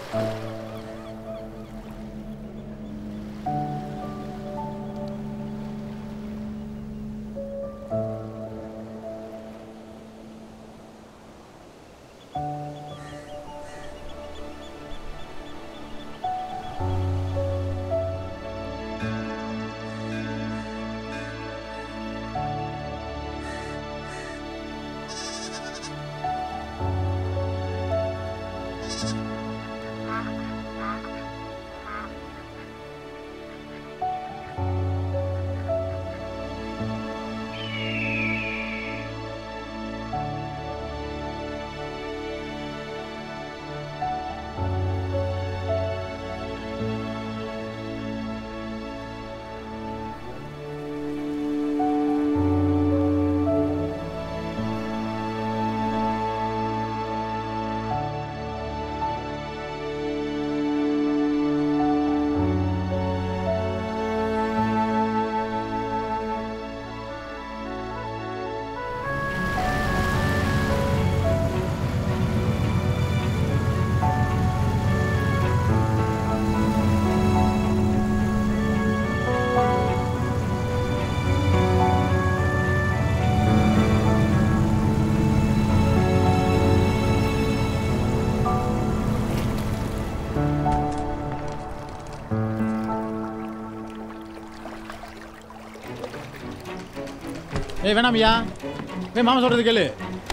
ஏய் வேணாம் ஐயா ஏய் மாமா சொல்றது கேளு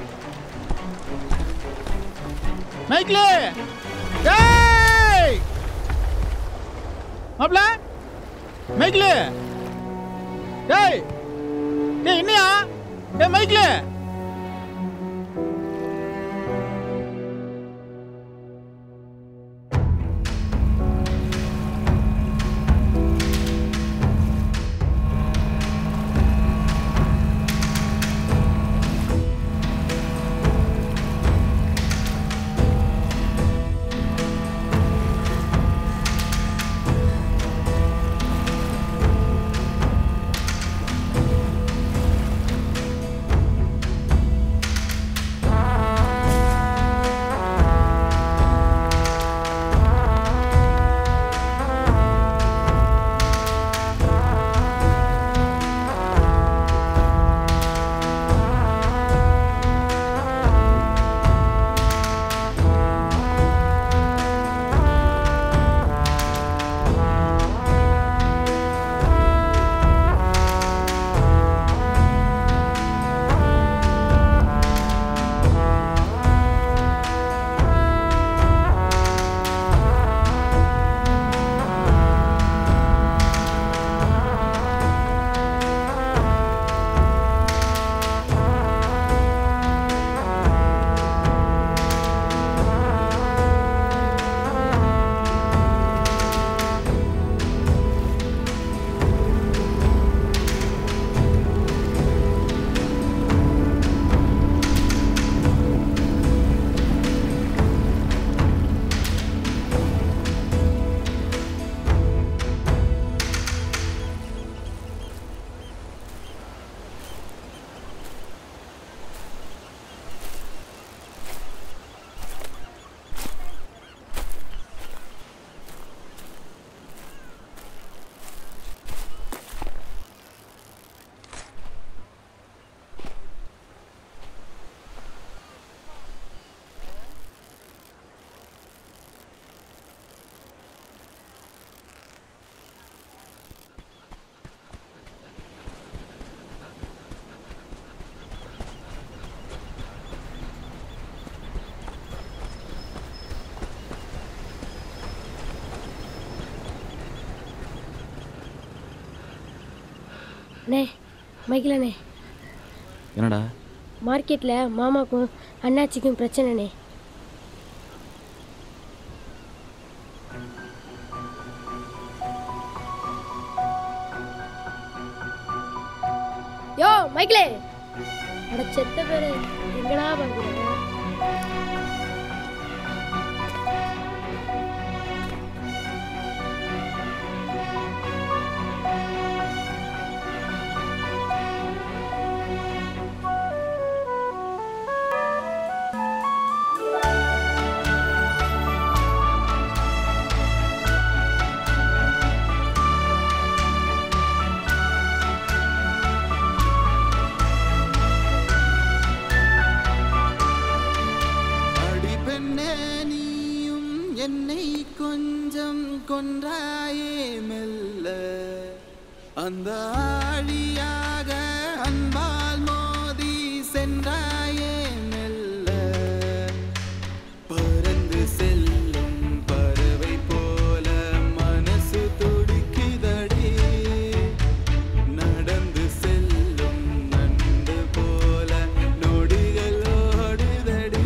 மைக்கிளு ஏய் மாப்ள மைக்கிளு ஏய் ஏய் என்னையா ஏய் மைக்கிளு அண்ணே மைக்கிலண்ணே என்னடா மார்க்கெட்டில் மாமாக்கும் அண்ணாச்சிக்கும் பிரச்சனைண்ணே யோ மைக்கிளே அட செத்த பேரு எங்கடா பார்க்குறேன் என்னை கொஞ்சம் கொன்றாயே மெல்ல அந்த ஆழியாக அன்பால் மோதி சென்றாயே மெல்ல பறந்து செல்லும் பறவை போல மனசு துடிக்குதடி நடந்து செல்லும் நண்டு போல நொடிகள் ஓடுதடி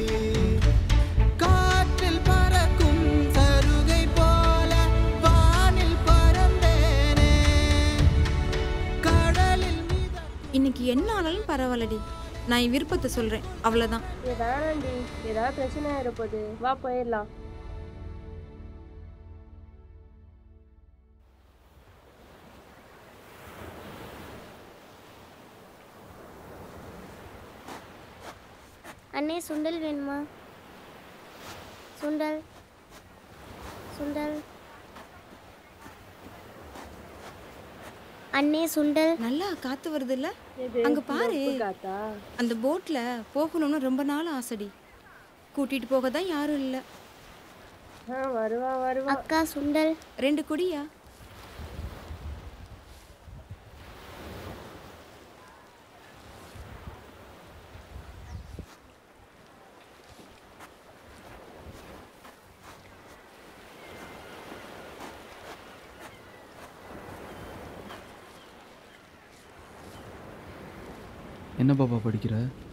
காற்றில் பறக்கும் சருகை போல வானில் பறந்தேனே கடலில் மிதக்கும் இன்னைக்கு என்ன ஆனாலும் பரவாயில்லடி நான் என் விருப்பத்தை சொல்றேன் அவ்வளவுதான் ஏ வேணாண்டி ஏதாவது பிரச்சனை இருப்போது வா போயிடலாம் அண்ணே சுண்டல் வேணுமா சுண்டல் சுண்டல் அண்ணே சுண்டல் நல்லா காத்து வருது இல்ல எது? அங்க இந்த பாரு. உப்பு காத்தா அந்த போட்ல போகணும்னு ரொம்ப நாள் ஆசைடி கூட்டிட்டு போக தான் யாரும் இல்ல ஆ வருவா வருவா அக்கா சுண்டல் ரெண்டு குடியா என்ன பாப்பா படிக்கிற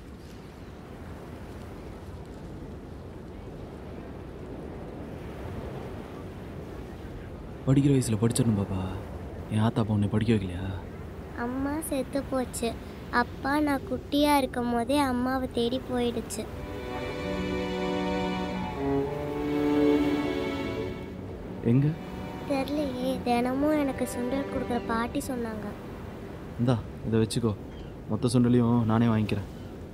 படிக்கிற வயசில் படிச்சிடணும் பாப்பா என் ஆத்தா அப்பா உன்னை படிக்க வைக்கலையா அம்மா செத்து போச்சு அப்பா நான் குட்டியா இருக்கும் போதே அம்மாவை தேடி போயிடுச்சு எங்க தெரியலையே தினமும் எனக்கு சுண்டல் கொடுக்குற பாட்டி சொன்னாங்க இந்தா இதை வச்சுக்கோ மொத்த சுண்டலையும் நானே வாங்கிக்கிறேன்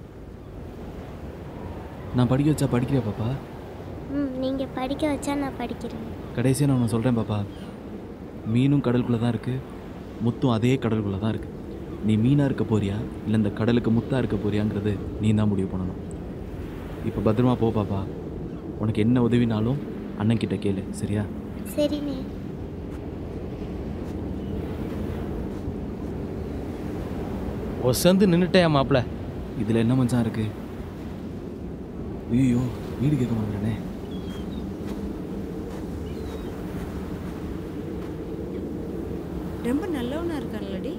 நான் படிக்க வச்சா படிக்கிறியா பாப்பா ம் நீங்கள் படிக்க வச்சா நான் படிக்கிறேன் கடைசியாக நான் ஒன்று சொல்கிறேன் பாப்பா மீனும் கடலுக்குள்ளே தான் இருக்குது முத்தும் அதே கடலுக்குள்ளே தான் இருக்குது நீ மீனாக இருக்க போறியா இல்லை இந்த கடலுக்கு முத்தாக இருக்க போறியாங்கிறது நீ தான் முடிவு பண்ணணும் இப்போ பத்திரமா போ பாப்பா உனக்கு என்ன உதவினாலும் அண்ணன் கிட்ட கேளு சரியா சரிண்ணே ஒசந்து நின்றுட்டேன் மாப்பிள்ள இதில் என்ன மச்சான் இருக்கு ஐயோ வீடு கேட்க மாட்டேனே ரொம்ப நல்லவனா இருக்கான்லடி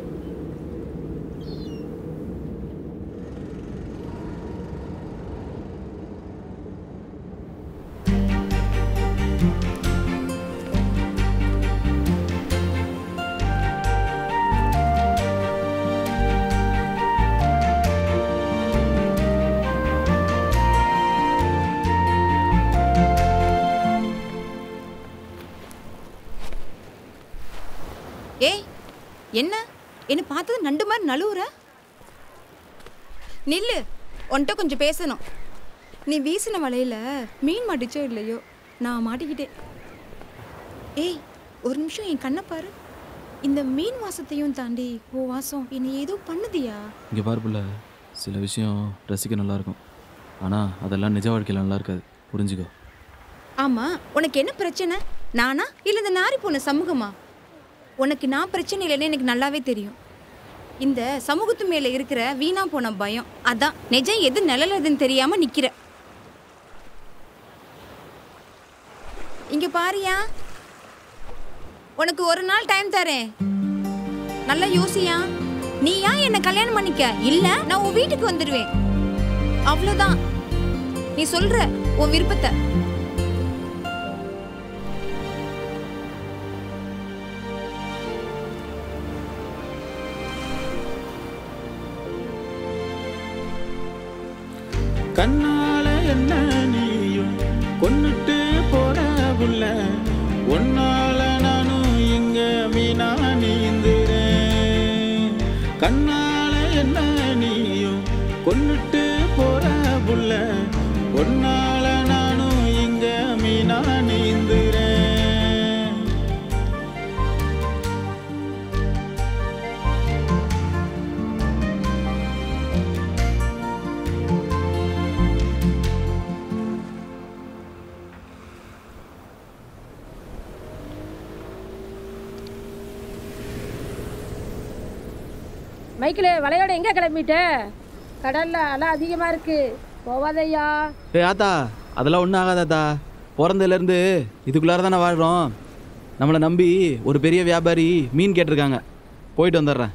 ஏய் என்ன என்ன பார்த்தது நண்டு மாதிரி நழுவுற நில்லு உன்கிட்ட கொஞ்சம் பேசணும் நீ வீசின வலையில மீன் மாட்டிச்சோ இல்லையோ நான் மாட்டிக்கிட்டேன் ஏய் ஒரு நிமிஷம் என் கண்ணை பாரு இந்த மீன் வாசத்தையும் தாண்டி ஓ வாசம் என்னை ஏதோ பண்ணுதியா இங்கே பாரு புள்ள சில விஷயம் ரசிக்க நல்லா இருக்கும் ஆனால் அதெல்லாம் நிஜ வாழ்க்கையில் நல்லா இருக்காது புரிஞ்சுக்கோ ஆமா உனக்கு என்ன பிரச்சனை நானா இல்ல இந்த நாரி போன சமூகமா உனக்கு நான் பிரச்சனை இல்லைன்னு எனக்கு நல்லாவே தெரியும் இந்த சமூகத்து மேல இருக்கிற வீணா போன பயம் அதான் நிஜம் எது நிழலதுன்னு தெரியாம நிக்கிற இங்க பாரியா உனக்கு ஒரு நாள் டைம் தரேன் நல்லா யோசியா நீ ஏன் என்ன கல்யாணம் பண்ணிக்க இல்ல நான் உன் வீட்டுக்கு வந்துடுவேன் அவ்வளவுதான் நீ சொல்ற உன் விருப்பத்தை கண்ணால என்ன நீயும் கொன்னுட்டு போற புள்ள உன்னால நானும் இங்க மீனா நீந்துறேன் கண்ணால என்ன நீயும் கொன்னுட்டு போற புள்ள உன்னால நானும் இங்க மீனா நீந்துறேன் மைக்கில் வலையோட எங்கே கிளம்பிட்ட கடல்ல அலை அதிகமாக இருக்கு போவாதையா டேய் ஆத்தா அதெல்லாம் ஒன்றும் ஆகாதாத்தா பிறந்ததுலேருந்து இதுக்குள்ளார தானே வாழ்கிறோம் நம்மளை நம்பி ஒரு பெரிய வியாபாரி மீன் கேட்டிருக்காங்க போயிட்டு வந்துடுறேன்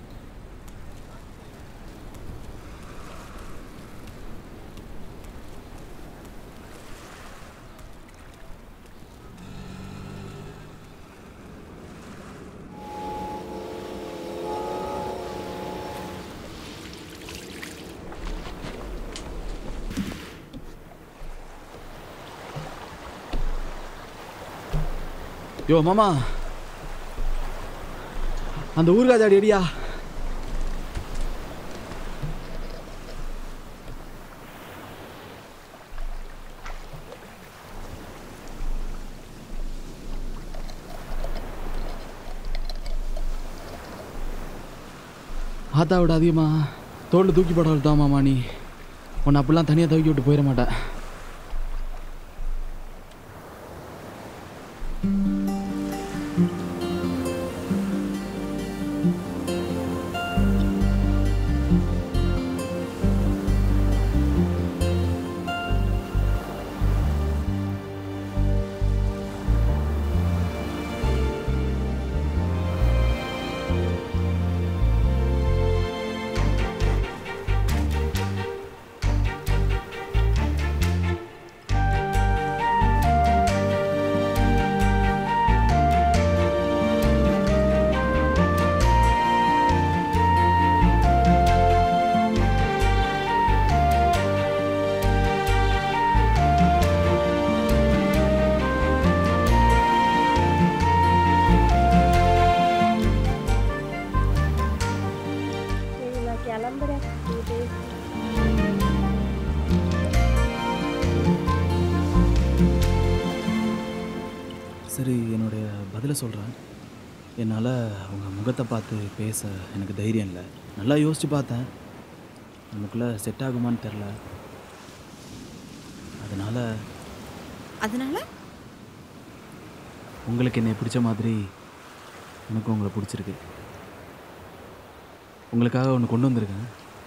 யோ மாமா அந்த ஊர்காஜாடி அடியா ஆத்தா விட அதிகமா தோளில் தூக்கி போட தான் மாமா நீ உன்னை அப்படிலாம் தனியாக தூக்கி விட்டு போயிட மாட்டேன் சரி நான் கிளம்புறேன் இது சரி என்னுடைய பதிலை சொல்கிறேன் என்னால் உங்கள் முகத்தை பார்த்து பேச எனக்கு தைரியம் இல்லை நல்லா யோசித்து பார்த்தேன் நமக்குள்ளே செட் ஆகுமான்னு தெரில அதனால் அதனால உங்களுக்கு என்னை பிடிச்ச மாதிரி எனக்கு உங்களை பிடிச்சிருக்கு உங்களுக்காக ஒன்று கொண்டு வந்திருக்கேன்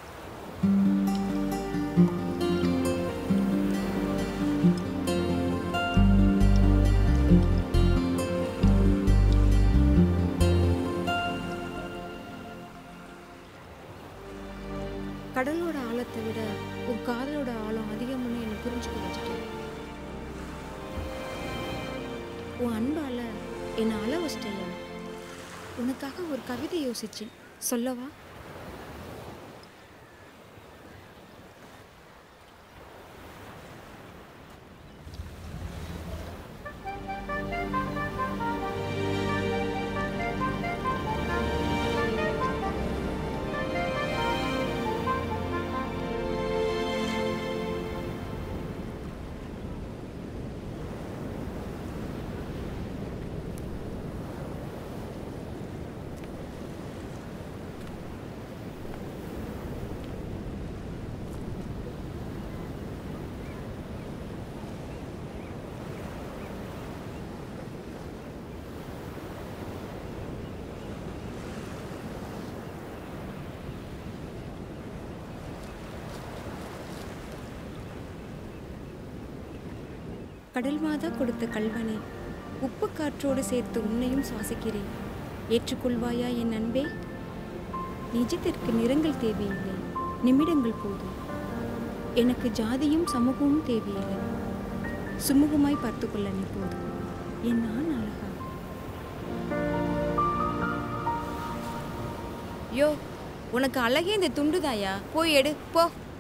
கடலோட ஆழத்தை விட உன் காதலோட ஆழம் அதிகம்னு என்னை புரிஞ்சுக்க வச்சுட்டேன் உன் அன்பால என்னை அள வச்சிட்டேயா உனக்காக ஒரு கவிதை யோசிச்சேன் சொல்லவா கடல் மாதா கொடுத்த கல்வனே உப்பு காற்றோடு சேர்த்து உன்னையும் சுவாசிக்கிறேன் ஏற்றுக்கொள்வாயா என் அன்பே நிஜத்திற்கு நிறங்கள் தேவையில்லை நிமிடங்கள் போதும் எனக்கு ஜாதியும் சமூகமும் தேவையில்லை சுமூகமாய் பார்த்துக்கொள்ள நீ போதும் என் நான் அழகா யோ உனக்கு அழகே இந்த துண்டுதாயா போய் எடு போ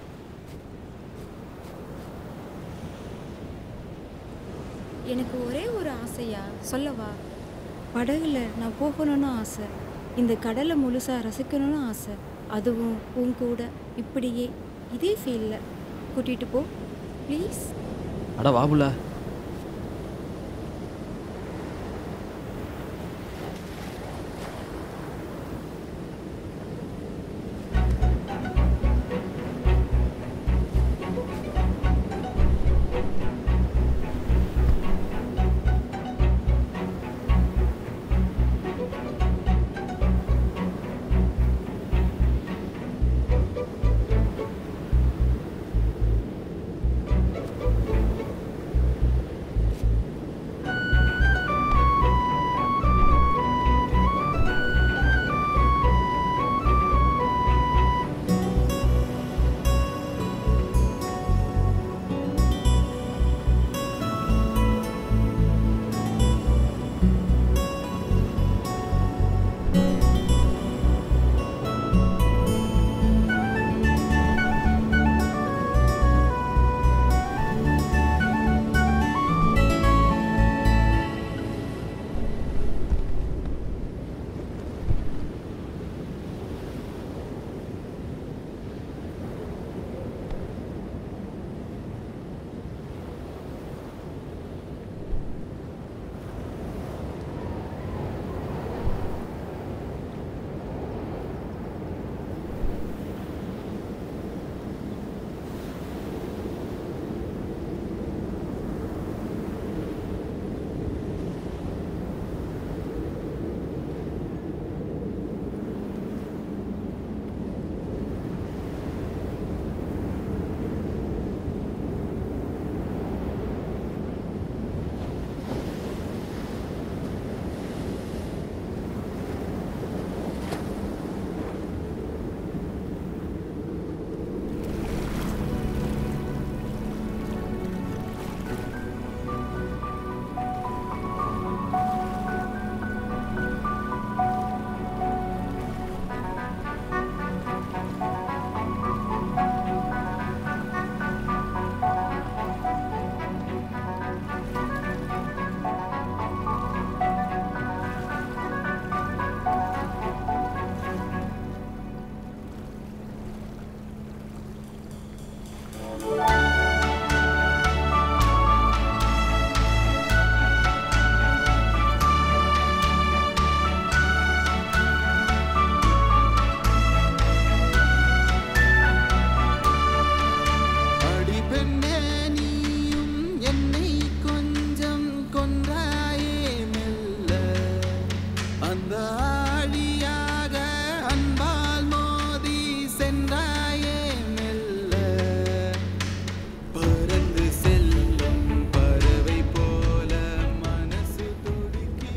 எனக்கு ஒரே ஒரு ஆசையா சொல்லவா படகுல நான் போகணும்னு ஆசை இந்த கடலை முழுசாக ரசிக்கணும்னு ஆசை அதுவும் உன் கூட இப்படியே இதே ஃபீலில் கூட்டிகிட்டு போ ப்ளீஸ் அட வாபுல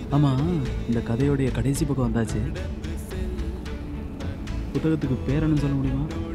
ஆமாம் இந்த கதையோடைய கடைசி பக்கம் வந்தாச்சு புத்தகத்துக்கு பேர் என்னன்னு சொல்ல முடியுமா